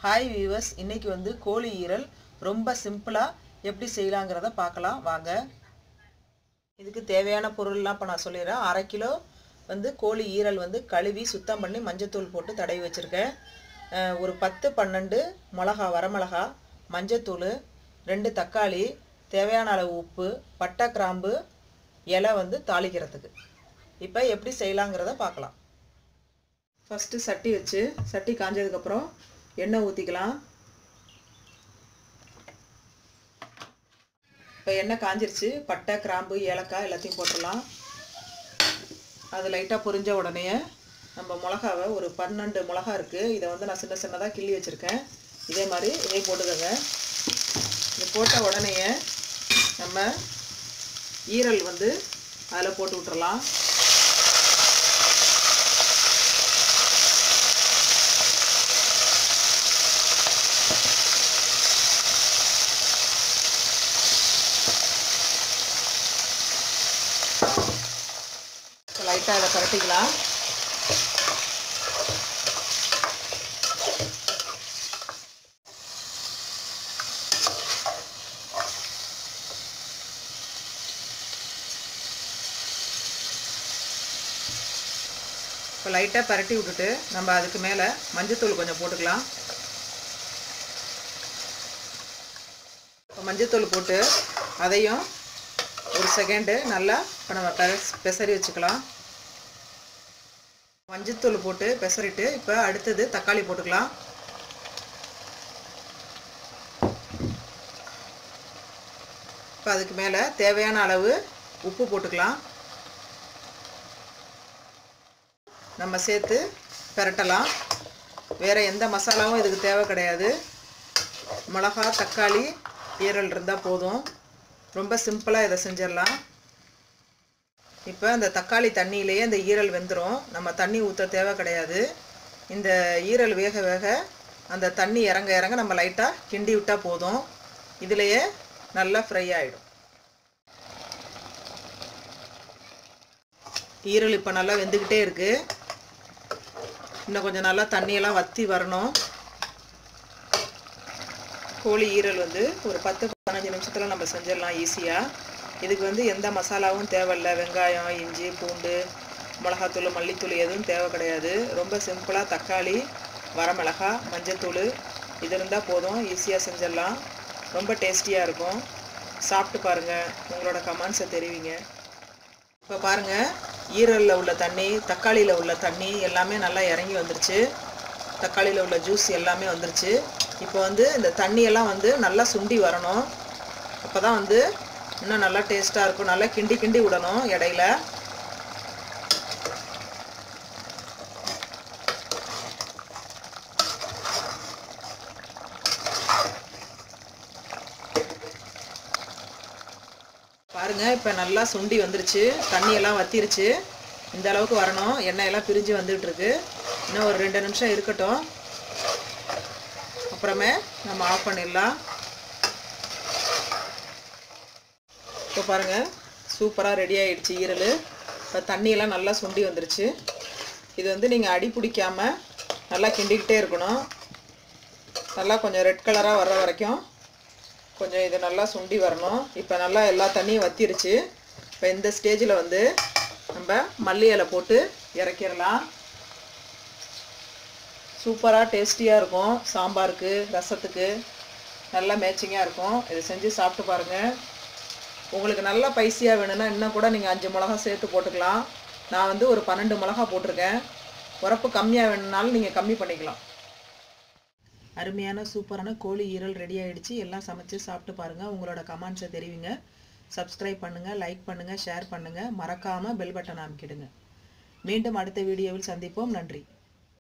hi viewers இன்னைக்கு வந்து கோழி ஈரல் ரொம்ப சிம்பிளாக எப்படி செய்யலாங்கிறத பார்க்கலாம் வாங்க இதுக்கு தேவையான பொருள்லாம் இப்போ நான் சொல்லிடுறேன் அரை கிலோ வந்து கோழி ஈரல் வந்து கழுவி சுத்தம் பண்ணி மஞ்சத்தூள் போட்டு தடவி வச்சுருக்கேன் அஹ் ஒரு பத்து பன்னெண்டு மிளகா வரமிளகா மஞ்சத்தூள் ரெண்டு தக்காளி தேவையான அளவு உப்பு பட்டை கிராம்பு இலை வந்து தாளிக்கிறதுக்கு இப்போ எப்படி செய்யலாங்கிறத பார்க்கலாம் ஃபஸ்ட்டு சட்டி வச்சு சட்டி காஞ்சதுக்கப்புறம் எண்ணெய் ஊற்றிக்கலாம் இப்போ எண்ணெய் காஞ்சிருச்சு பட்டை கிராம்பு ஏலக்காய் எல்லாத்தையும் போட்டுடலாம் அது லைட்டாக பொரிஞ்ச உடனே நம்ம மிளகாவை ஒரு பன்னெண்டு மிளகா இருக்குது இதை வந்து நான் சின்ன சின்னதாக கிள்ளி வச்சுருக்கேன் இதே மாதிரி இதே போட்டுக்கோங்க இது போட்ட உடனே நம்ம ஈரல் வந்து அதில் போட்டு விட்டுறலாம் லைட்டாக இதை பரட்டிக்கலாம் இப்போ லைட்டாக பரட்டி விட்டுட்டு நம்ம அதுக்கு மேலே மஞ்சத்தூள் கொஞ்சம் போட்டுக்கலாம் இப்போ மஞ்சத்தூள் போட்டு அதையும் ஒரு செகண்டு நல்லா இப்போ நம்ம பெஸ் பெசரி வச்சுக்கலாம் மஞ்சத்தூள் போட்டு பெசரிட்டு இப்போ அடுத்தது தக்காளி போட்டுக்கலாம் இப்போ அதுக்கு மேலே தேவையான அளவு உப்பு போட்டுக்கலாம் நம்ம சேர்த்து பெரட்டலாம் வேறு எந்த மசாலாவும் இதுக்கு தேவை கிடையாது மிளகா தக்காளி ஈரல் இருந்தால் போதும் ரொம்ப சிம்பிளாக இதை செஞ்சிடலாம் இப்போ இந்த தக்காளி தண்ணியிலேயே இந்த ஈரல் வெந்துடும் நம்ம தண்ணி ஊற்ற தேவை கிடையாது இந்த ஈரல் வேக வேக அந்த தண்ணி இறங்க இறங்க நம்ம லைட்டாக கிண்டி விட்டால் போதும் இதிலையே நல்லா ஃப்ரை ஆகிடும் ஈரல் இப்போ நல்லா வெந்துக்கிட்டே இருக்குது இன்னும் கொஞ்சம் நல்லா தண்ணியெல்லாம் வற்றி வரணும் கோழி ஈரல் வந்து ஒரு பத்து பதினஞ்சு நிமிஷத்தில் நம்ம செஞ்சிடலாம் ஈஸியாக இதுக்கு வந்து எந்த மசாலாவும் தேவையில்ல வெங்காயம் இஞ்சி பூண்டு மிளகாத்தூள் மல்லித்தூள் எதுவும் தேவை கிடையாது ரொம்ப சிம்பிளாக தக்காளி வரமிளகா மஞ்சத்தூள் இது இருந்தால் போதும் ஈஸியாக செஞ்சிடலாம் ரொம்ப டேஸ்டியாக இருக்கும் சாப்பிட்டு பாருங்கள் உங்களோட கமெண்ட்ஸை தெரிவிங்க இப்போ பாருங்கள் ஈரலில் உள்ள தண்ணி தக்காளியில் உள்ள தண்ணி எல்லாமே நல்லா இறங்கி வந்துருச்சு தக்காளியில் உள்ள ஜூஸ் எல்லாமே வந்துருச்சு இப்போ வந்து இந்த தண்ணியெல்லாம் வந்து நல்லா சுண்டி வரணும் அப்போ தான் வந்து இன்னும் நல்லா டேஸ்ட்டாக இருக்கும் நல்லா கிண்டி கிண்டி விடணும் இடையில பாருங்க இப்போ நல்லா சுண்டி வந்துருச்சு தண்ணியெல்லாம் வத்திருச்சு இந்த அளவுக்கு வரணும் எண்ணெயெல்லாம் பிரிஞ்சு வந்துட்டு இருக்கு இன்னும் ஒரு ரெண்டு நிமிஷம் இருக்கட்டும் அப்புறமே நம்ம ஆஃப் பண்ணிடலாம் இப்போ பாருங்கள் சூப்பராக ரெடி ஆகிடுச்சு ஈரல் இப்போ தண்ணியெல்லாம் நல்லா சுண்டி வந்துருச்சு இது வந்து நீங்கள் அடி பிடிக்காமல் நல்லா கிண்டிக்கிட்டே இருக்கணும் நல்லா கொஞ்சம் ரெட் கலராக வர்ற வரைக்கும் கொஞ்சம் இது நல்லா சுண்டி வரணும் இப்போ நல்லா எல்லா தண்ணியும் வத்திருச்சு இப்போ இந்த ஸ்டேஜில் வந்து நம்ம மல்லி இலை போட்டு இறக்கிடலாம் சூப்பராக டேஸ்டியாக இருக்கும் சாம்பாருக்கு ரசத்துக்கு நல்லா மேட்சிங்காக இருக்கும் இதை செஞ்சு சாப்பிட்டு பாருங்கள் உங்களுக்கு நல்லா பைசியாக வேணும்னா இன்னும் கூட நீங்கள் அஞ்சு மிளகா சேர்த்து போட்டுக்கலாம் நான் வந்து ஒரு பன்னெண்டு மிளகா போட்டிருக்கேன் உரப்பு கம்மியாக வேணும்னாலும் நீங்கள் கம்மி பண்ணிக்கலாம் அருமையான சூப்பரான கோழி ஈரல் ரெடி ஆகிடுச்சு எல்லாம் சமைச்சு சாப்பிட்டு பாருங்கள் உங்களோட கமெண்ட்ஸை தெரிவிங்க சப்ஸ்கிரைப் பண்ணுங்கள் லைக் பண்ணுங்கள் ஷேர் பண்ணுங்கள் மறக்காமல் பெல் பட்டன் அமைக்கிடுங்க மீண்டும் அடுத்த வீடியோவில் சந்திப்போம் நன்றி